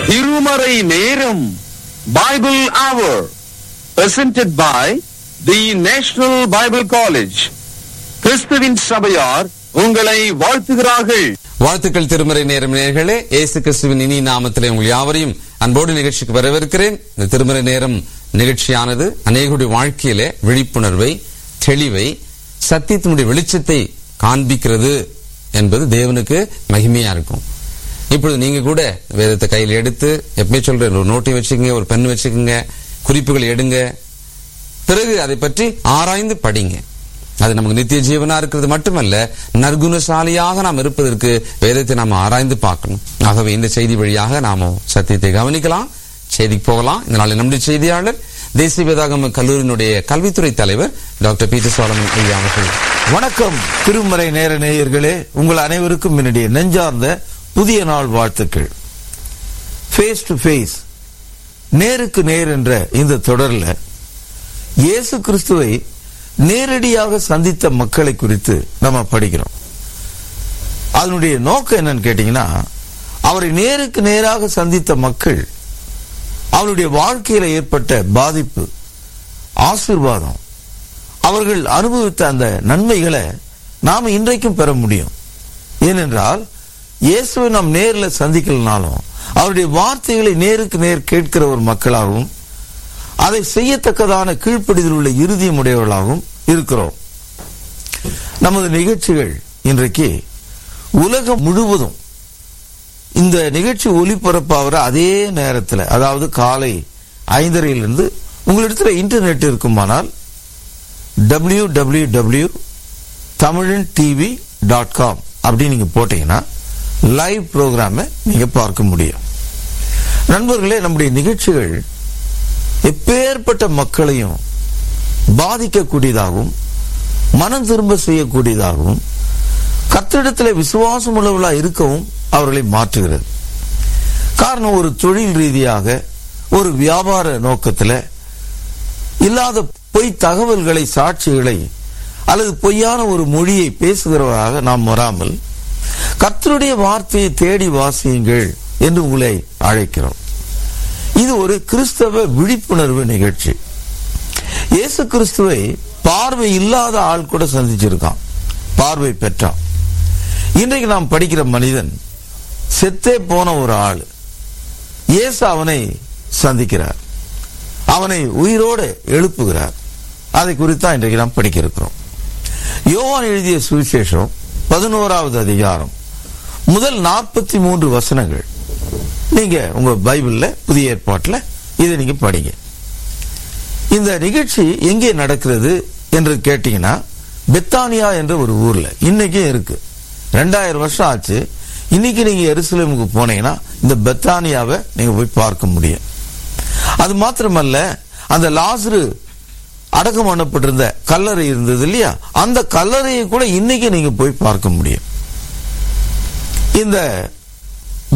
திருமறை நேரம் பைபிள் அவர் presented by the national Bible college கிறிஸ்துவின் சபையார் உங்களை வாழ்த்துகிறார்கள் வாழ்த்துக்கள் திருமறை நேரம் நேர்களே இயேசு கிறிஸ்துவின் இனி நாமத்திலே உங்கள் யாவரையும் அன்போடு நிகழ்ச்சிக்கு வரவேற்கிறேன் இந்த திருமறை நேரம் நிகழ்ச்சியானது அநேகருடைய வாழ்க்கையிலே விழிப்புணர்வை தெளிவை சத்தியத்தினுடைய வெளிச்சத்தை காண்பிக்கிறது என்பது தேவனுக்கு மகிமையா இருக்கும் இப்பொழுது நீங்க கூட வேதத்தை கையில் எடுத்து எப்பவுமே சொல்றேன் ஒரு நோட்டை வச்சுக்கோங்க ஒரு பென் வச்சுக்கோங்க குறிப்புகள் எடுங்க பிறகு அதை பற்றி ஆராய்ந்து படிங்க அது நமக்கு நித்திய ஜீவனா இருக்கிறது மட்டுமல்ல நற்குணசாலியாக நாம் இருப்பதற்கு வேதத்தை நாம் ஆராய்ந்து பார்க்கணும் ஆகவே இந்த செய்தி வழியாக நாம சத்தியத்தை கவனிக்கலாம் செய்திக்கு போகலாம் இந்த நாளில் நம்முடைய செய்தியாளர் தேசிய வேதாகம கல்லூரியினுடைய கல்வித்துறை தலைவர் டாக்டர் பீட்டர் சோலமன் ஐயா அவர்கள் வணக்கம் திருமறை நேர நேயர்களே உங்கள் அனைவருக்கும் என்னுடைய நெஞ்சார்ந்த புதிய நாள் வாழ்த்துக்கள் ஃபேஸ் டு ஃபேஸ் நேருக்கு நேர் என்ற இந்த தொடர்ல இயேசு கிறிஸ்துவை நேரடியாக சந்தித்த மக்களை குறித்து நம்ம படிக்கிறோம் அதனுடைய நோக்கம் என்னன்னு கேட்டீங்கன்னா அவரை நேருக்கு நேராக சந்தித்த மக்கள் அவருடைய வாழ்க்கையில ஏற்பட்ட பாதிப்பு ஆசீர்வாதம் அவர்கள் அனுபவித்த அந்த நன்மைகளை நாம் இன்றைக்கும் பெற முடியும் ஏனென்றால் இயேசுவை நாம் நேரில் சந்திக்கலனாலும் அவருடைய வார்த்தைகளை நேருக்கு நேர் கேட்கிற ஒரு மக்களாகவும் அதை செய்யத்தக்கதான கீழ்ப்படிதல் உள்ள இறுதியும் உடையவர்களாகவும் இருக்கிறோம் நமது நிகழ்ச்சிகள் இன்றைக்கு உலகம் முழுவதும் இந்த நிகழ்ச்சி ஒளிபரப்பாகிற அதே நேரத்தில் அதாவது காலை ஐந்தரையிலிருந்து உங்களிடத்துல இன்டர்நெட் இருக்குமானால் W W W Tamilan TV dot com அப்படின்னு நீங்க போட்டீங்கன்னா லைவ் ப்ரோக்ராமை நீங்க பார்க்க முடியும் நண்பர்களே நம்முடைய நிகழ்ச்சிகள் எப்பேற்பட்ட மக்களையும் பாதிக்கக்கூடியதாகவும் மனம் திரும்ப செய்யக்கூடியதாகவும் கத்திடத்தில் விசுவாசம் உள்ளவர்களா இருக்கவும் அவர்களை மாற்றுகிறது காரணம் ஒரு தொழில் ரீதியாக ஒரு வியாபார நோக்கத்தில் இல்லாத பொய் தகவல்களை சாட்சிகளை அல்லது பொய்யான ஒரு மொழியை பேசுகிறவராக நாம் வராமல் கர்த்தருடைய வார்த்தையை தேடி வாசியுங்கள் என்று உங்களை அழைக்கிறோம் இது ஒரு கிறிஸ்தவ விழிப்புணர்வு நிகழ்ச்சி இயேசு கிறிஸ்துவை பார்வை இல்லாத ஆள் கூட சந்திச்சிருக்கான் பார்வை பெற்றான் இன்றைக்கு நாம் படிக்கிற மனிதன் செத்தே போன ஒரு ஆள் இயேசு அவனை சந்திக்கிறார் அவனை உயிரோடு எழுப்புகிறார் அதை குறித்தான் இன்றைக்கு நாம் படிக்க இருக்கிறோம் யோவான் எழுதிய சுவிசேஷம் பதினோராவது அதிகாரம் முதல் நாற்பத்தி மூன்று வசனங்கள் நீங்க உங்க பைபிள்ல புதிய ஏற்பாட்டில் இதை நீங்க படிங்க இந்த நிகழ்ச்சி எங்கே நடக்கிறது என்று கேட்டீங்கன்னா பெத்தானியா என்ற ஒரு ஊர்ல இன்னைக்கும் இருக்கு ரெண்டாயிரம் வருஷம் ஆச்சு இன்னைக்கு நீங்க எருசலேமுக்கு போனீங்கன்னா இந்த பெத்தானியாவை நீங்க போய் பார்க்க முடியும் அது மாத்திரமல்ல அந்த லாசரு அடக்கம் பண்ணப்பட்டிருந்த கல்லறை இருந்தது இல்லையா அந்த கல்லறையை கூட இன்னைக்கு நீங்க போய் பார்க்க முடியும் இந்த